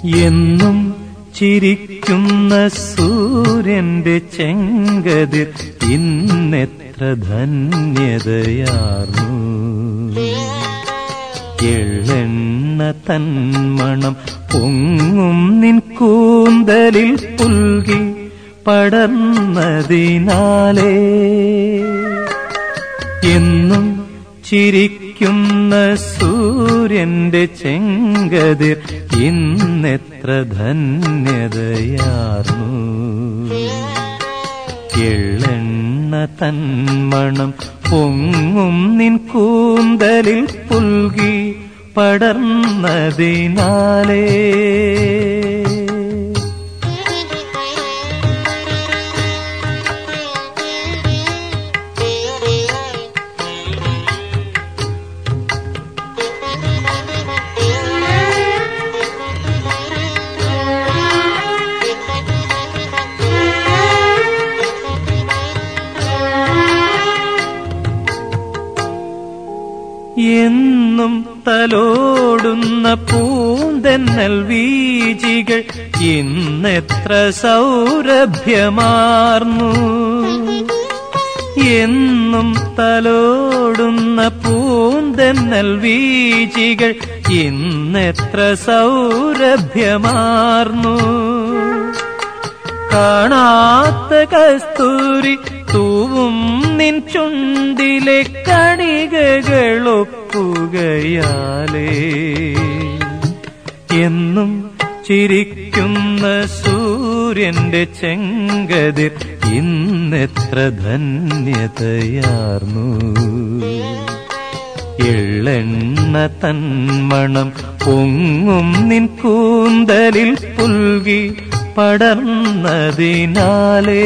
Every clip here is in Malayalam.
എന്നും ചിരിക്കുന്ന സൂര്യന്റെ ചെങ്കതിർ ഇന്നെത്ര ധന്യതയാർന്നു എള്ളെണ്ണ തന്മണം പൊങ്ങും നിൻ കൂന്തലിൽ പുൽകി പടർന്നതിനാലേ എന്നും ചിരിക്കുന്ന സൂര്യന്റെ ചെങ്കതിർ ഇന്നെത്ര ധന്യതയാർന്നു എള്ളെണ്ണ തന്മണം പൊങ്ങും നിൻ കൂന്തലിൽ പുൽകി പടർന്നതിനാലേ എന്നും തലോടുന്ന പൂന്തെന്നൽ വീജികൾ ഇന്നെത്ര സൗരഭ്യമാർന്നു എന്നും തലോടുന്ന പൂന്തെന്നൽ വീജികൾ ഇന്നെത്ര സൗരഭ്യമാർന്നു കാണാത്ത കസ്തൂരി തൂവും നിൻ ചുണ്ടിലെ കണികകളൊപ്പുകയാലേ എന്നും ചിരിക്കുന്ന സൂര്യന്റെ ചെങ്കതിർ ഇന്നെത്ര ധന്യതയാർന്നു എള്ളെണ്ണ തന്മണം പൊങ്ങും നിൻ കൂന്തലിൽ പുൽകി പടർന്നതിനാലേ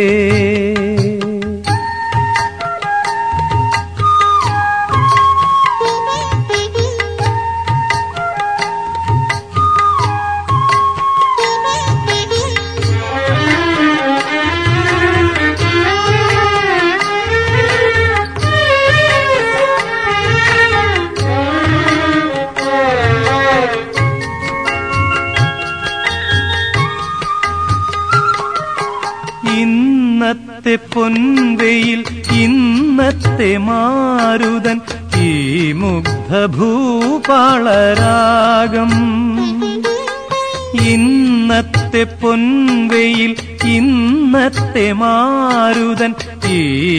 ഇന്നത്തെ പൊൻവെയിൽ ഇന്നത്തെ മാരുതൻ ഈ മുഗ്ധഭൂപാളരാഗം ഇന്നത്തെ പൊൻവെയിൽ ഇന്നത്തെ മാരുതൻ ഈ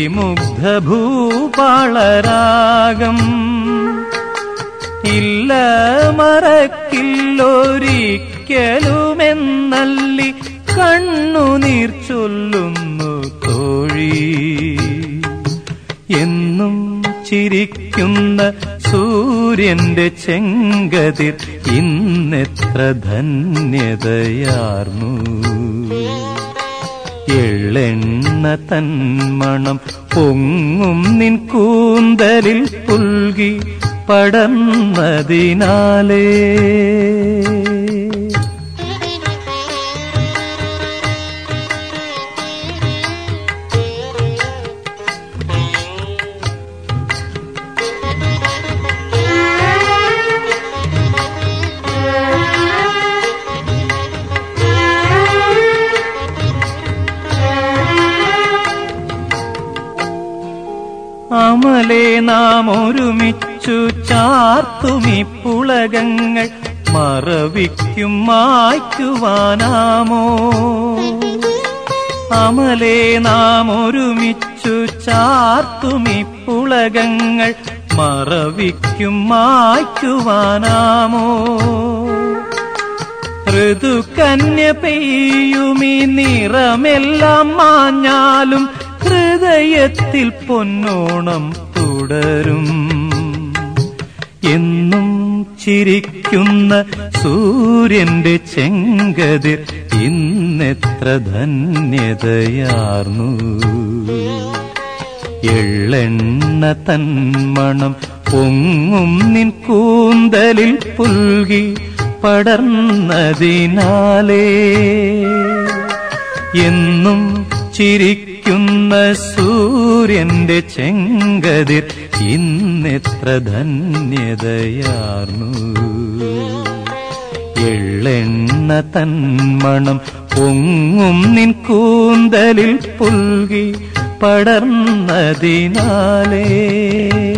മുഗ്ധഭൂപാളരാഗം ഇല്ല മറക്കില്ലൊരിക്കലുമെന്നല്ലി കണ്ണുനീർ ചൊല്ലുന്നു തോഴി എന്നും ചിരിക്കുന്ന സൂര്യന്റെ ചെങ്കതിർ ഇന്നെത്ര ധന്യതയാർന്നു എള്ളെണ്ണ തന്മണം പൊങ്ങും നിൻ കൂന്തലിൽ പുൽകി പടർന്നതിനാലേ അമലെ നാം ഒരുമിച്ചു ചാർത്തുമി പുളകങ്ങൾ മറവിക്കും മായ്ക്കുവാനാമോ അമലെ നാം ഒരുമിച്ചു ചാർത്തുമി പുളകങ്ങൾ മറവിക്കും മായ്ക്കുവാനാമോ ഋതുകന്യ പെയ്യുമി നിറമെല്ലാം മാഞ്ഞാലും ഹൃദയത്തിൽ പൊന്നോണം തുടരും എന്നും ചിരിക്കുന്ന സൂര്യന്റെ ചെങ്കതിർ ഇന്നെത്ര ധന്യതയാർന്നു എള്ളെണ്ണ തന്മണം പൊങ്ങും നിൻ കൂന്തലിൽ പുൽകി പടർന്നതിനാലേ എന്നും ചിരിക്കുന്ന സൂര്യന്റെ ചെങ്കതിർ ഇന്നെത്ര ധന്യതയാർന്നു എള്ളെണ്ണ തന്മണം പൊങ്ങും നിൻ കൂന്തലിൽ പുൽകി പടർന്നതിനാലേ